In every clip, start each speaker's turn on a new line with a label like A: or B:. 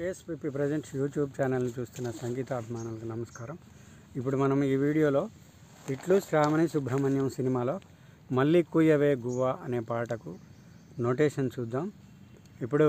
A: కేఎస్పిపి presents YouTube ఛానల్ని చూస్తున్న సంగీత అభిమానులకు నమస్కారం ఇప్పుడు మనం ఈ వీడియోలో ఇట్లు శ్రావణి సుబ్రహ్మణ్యం సినిమాలో మళ్ళీ కుయ్యవే గువ్వ అనే పాటకు నోటేషన్ చూద్దాం ఇప్పుడు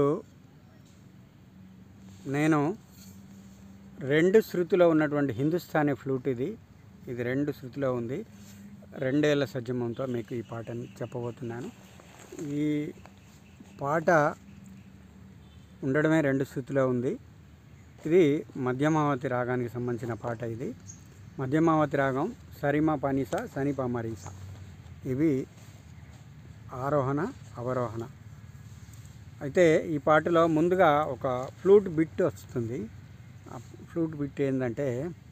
A: నేను రెండు శృతిలో ఉన్నటువంటి హిందుస్థానీ ఫ్లూట్ ఇది ఇది రెండు శృతిలో ఉంది రెండేళ్ల సజ్జమంతో మీకు ఈ పాటని చెప్పబోతున్నాను ఈ పాట ఉండడమే రెండు స్థితిలో ఉంది ఇది మధ్యమావతి రాగానికి సంబంధించిన పాట ఇది మధ్యమావతి రాగం సరిమ పనిస సనిప మరీస ఇవి ఆరోహణ అవరోహణ అయితే ఈ పాటలో ముందుగా ఒక ఫ్లూట్ బిట్ వస్తుంది ఆ ఫ్లూట్ బిట్ ఏంటంటే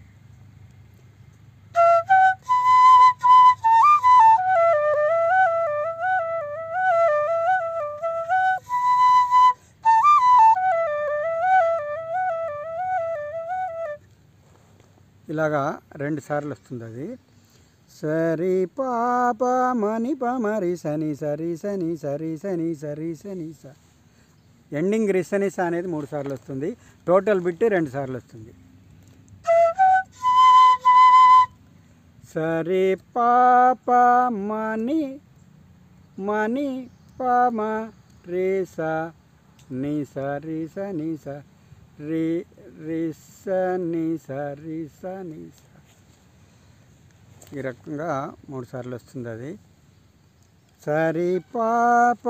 A: ఇలాగా రెండు సార్లు వస్తుంది అది సరి పాప మని పమరి సని సరి సని సరి సని సరి సని స ఎండింగ్ రిసనిస అనేది మూడు సార్లు వస్తుంది టోటల్ బిట్ రెండు సార్లు వస్తుంది సరి పాప మని మని పమ రే స ని స రి స ని స రి రి స ని స రి స ని స ఈ రకంగా మూడు సార్లు వస్తుంది అది సరి పాప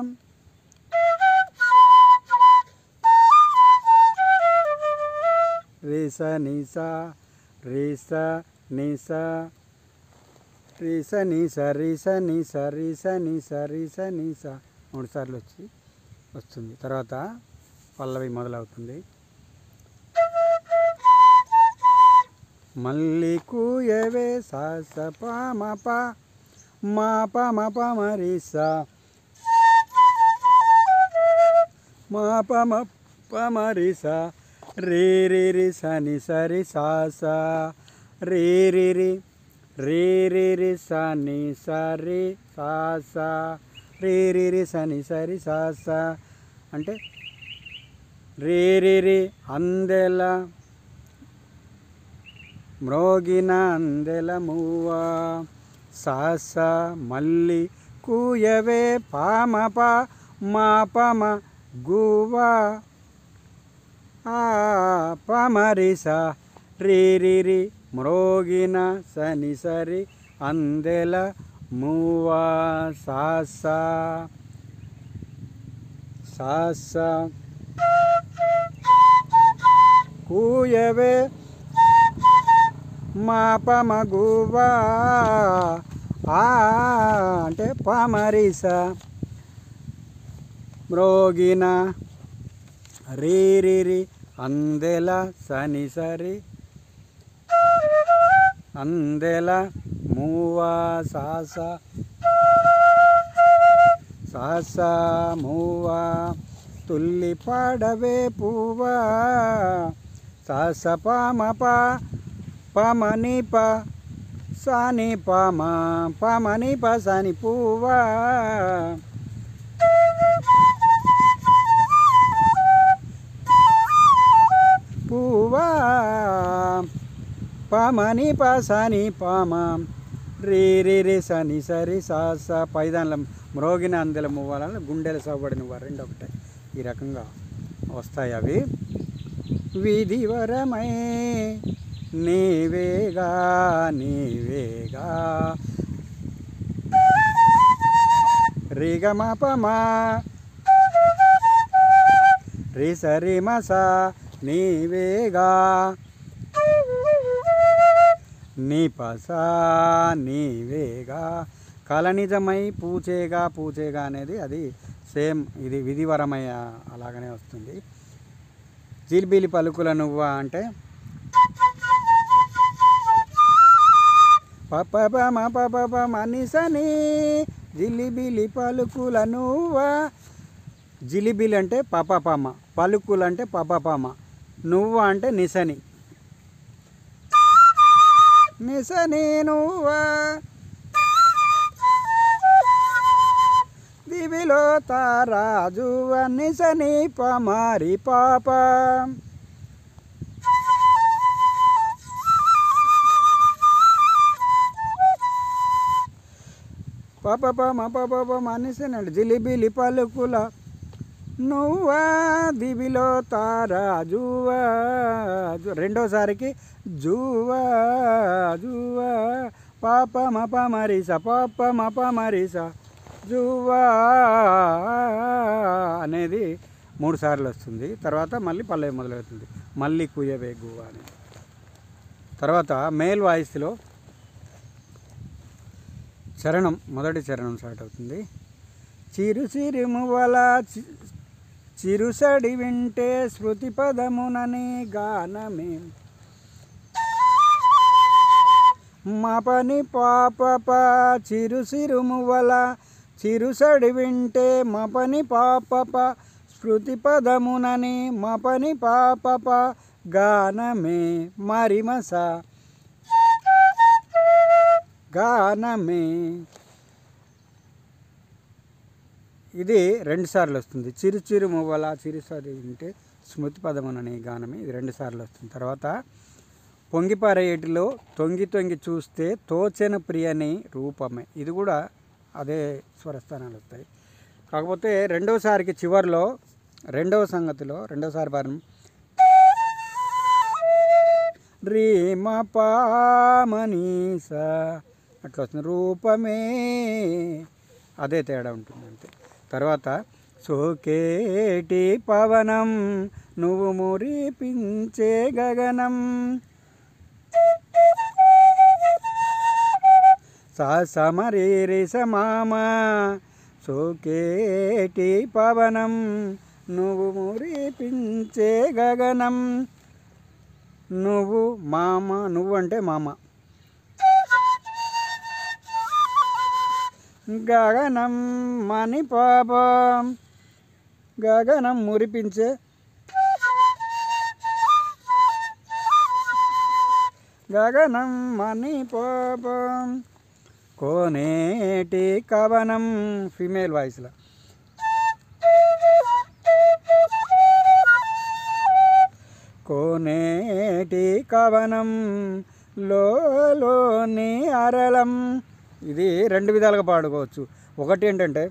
A: రి స ని స రి స ని స రి స ని స రి స ని స రి స ని స రి స ని స మూడు సార్లు వచ్చి వస్తుంది తర్వాత పల్లవి మొదలవుతుంది మళ్ళీ కూయవే సా స ప మ ప మా ప మ ప మరి సా మా ప మ ప మరి సా రే రే రే స ని స రి సా సా రే రే రే రే రే రే స ని స రి సా సా రే రే రే స ని స రి సా సా అంటే రే రే రే అందెల మ్రోగిన అందెల మూవ సాస మల్లి కూయవే పామ ప మా పమ గువా ఆ పమరిస రి రి రి మ్రోగిన సని సరి అందెల మూవ సాస సాస కూయవే మా పమగువా ఆ అంటే పమరిస మ్రోగిన రీ రి రి అందెల సని సరి అందెల మూవా సాస సాస మూవా తుల్లి పాడవే పువ్వా సాస పామ పా పమని ప సాని పమ పమని ప సాని పువ్వా పువ్వా పమని ప సాని పామ రే రే రే సని సరి సా సా పైదాన్ల మ్రోగిన అందెల మువ్వాల గుండెల సవబడిన వారు రెండు ఒకటే ఈ రకంగా వస్తాయి అవి విధివరమై నీవేగా నీవేగా రిగమపమా రి సరి మస నీవేగా నీ పస నీవేగా కలనిజమై పూచేగా పూచేగా అనేది అది సేమ్ ఇది విధివరమయ్య అలాగనే వస్తుంది జిలిబిలి పలుకుల నువ్వా అంటే పప మ పప మనిసని జిలిబిలి పలుకుల నువ్వా జిలిబిలి అంటే పపపమ పలుకులు అంటే పపపమ నువ్వు అంటే నిసని నిసని నువ్వా దివిలో తారాజు నిసని పమారి పాప పాప పమ పాప పమ అనిసనండి జిలిబిలి పలుకుల నువ్వా దివిలో తారా జువా జు- రెండోసారికి జువా జువా పాప మప మరిస పాప మప మరిస జువా అనేది మూడు సార్లు వస్తుంది తర్వాత మళ్ళీ పల్లవి మొదలవుతుంది మళ్ళీ కుయ్యవే గువ్వ అని తర్వాత మేల్ వాయిస్లో చరణం మొదటి చరణం స్టార్ట్ అవుతుంది చిరు చిరుమువల చి- చిరుసడి వింటే శృతి పదమునని గానమే మా పని పాప చిరు సిరుమువల చిరుసడి వింటే మా పని పాప స్మృతి పదమునని మా పని పాప గానమే మరిమస గానమే ఇది రెండు సార్లు వస్తుంది చిరు చిరు మువ్వల చిరుసారి వింటే స్మృతి పదమునని గానమే ఇది రెండు సార్లు వస్తుంది తర్వాత పొంగిపారేటిలో తొంగి తొంగి చూస్తే తోచెన ప్రియని రూపమే ఇది కూడా అదే స్వరస్థానాలు వస్తాయి కాకపోతే రెండోసారికి చివరిలో రెండవ సంగతిలో రెండోసారి పారం రీమ పామనీస అట్లా వస్తుంది రూపమే అదే తేడా ఉంటుంది అంతే తర్వాత సోకేటి పవనం నువ్వు మురిపించే గగనం సమరీ సమామ సోకేటి పవనం నువ్వు మురిపించే గగనం నువ్వు మామ నువ్వు అంటే మామ గగనం మణి పాపం గగనం మురిపించే గగనం మణి పాపం కోనేటి కవనం ఫీమేల్ వాయిస్లో కోనేటి కవనం లోని అరళం ఇది రెండు విధాలుగా పాడుకోవచ్చు ఒకటి ఏంటంటే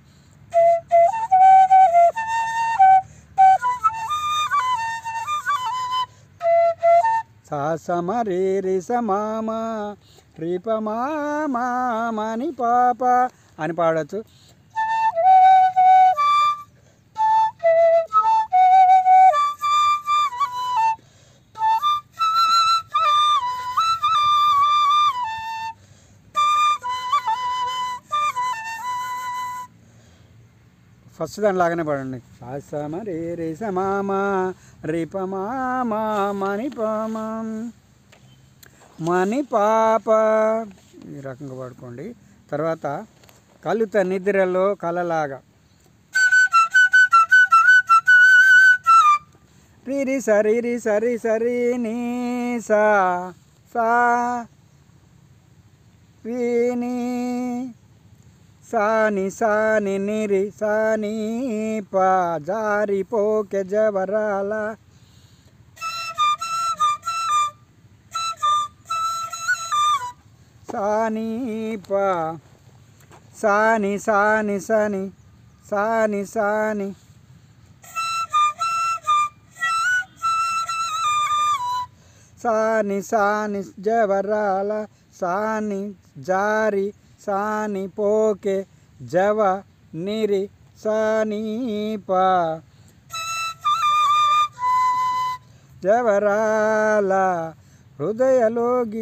A: సాసమ రే రి సమామ రీప మామని పాప అని పాడవచ్చు ఫస్ట్ దాని లాగానే పాడండి సాసమ రే రే సమామ రీప మామ మణి పామ మణి పాప ఈ రకంగా పాడుకోండి తర్వాత కలుత నిద్రలో కలలాగా రిరి సరి రి సరి సరి నీ సా సా విని సాని సాని నిరి సాని పా జారి పోకె జవరాల సాని పా సాని సాని సని సాని సాని సాని సాని జవరాల సాని జారి సాని పోకే జవ నిరి సాని పా జవరాల హృదయలోగి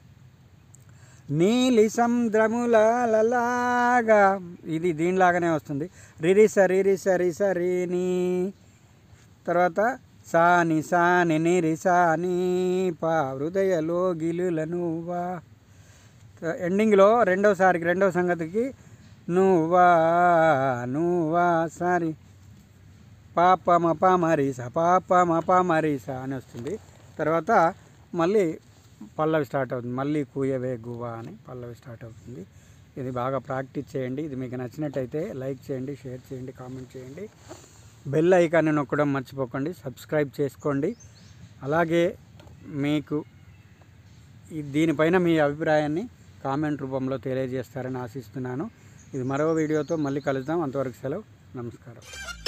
A: నీలి సముద్రములలాగా ఇది దీనిలాగానే వస్తుంది రిరి సరి సరి సరిని తర్వాత సాని సాని నిరి సాని పా హృదయలో గిలుల నువ్వా ఎండింగ్లో రెండోసారికి రెండవ సంగతికి నువ్వా నువ్వా సారి పాప మప మరీసా పాప మప మరీసా అని వస్తుంది తర్వాత మళ్ళీ పల్లవి స్టార్ట్ అవుతుంది మళ్ళీ కూయవే గువ్వ అని పల్లవి స్టార్ట్ అవుతుంది ఇది బాగా ప్రాక్టీస్ చేయండి ఇది మీకు నచ్చినట్టయితే లైక్ చేయండి షేర్ చేయండి కామెంట్ చేయండి బెల్ ఐకాన్ని నొక్కడం మర్చిపోకండి సబ్స్క్రైబ్ చేసుకోండి అలాగే మీకు ఈ దీనిపైన మీ అభిప్రాయాన్ని కామెంట్ రూపంలో తెలియజేస్తారని ఆశిస్తున్నాను ఇది మరో వీడియోతో మళ్ళీ కలుద్దాం అంతవరకు సెలవు నమస్కారం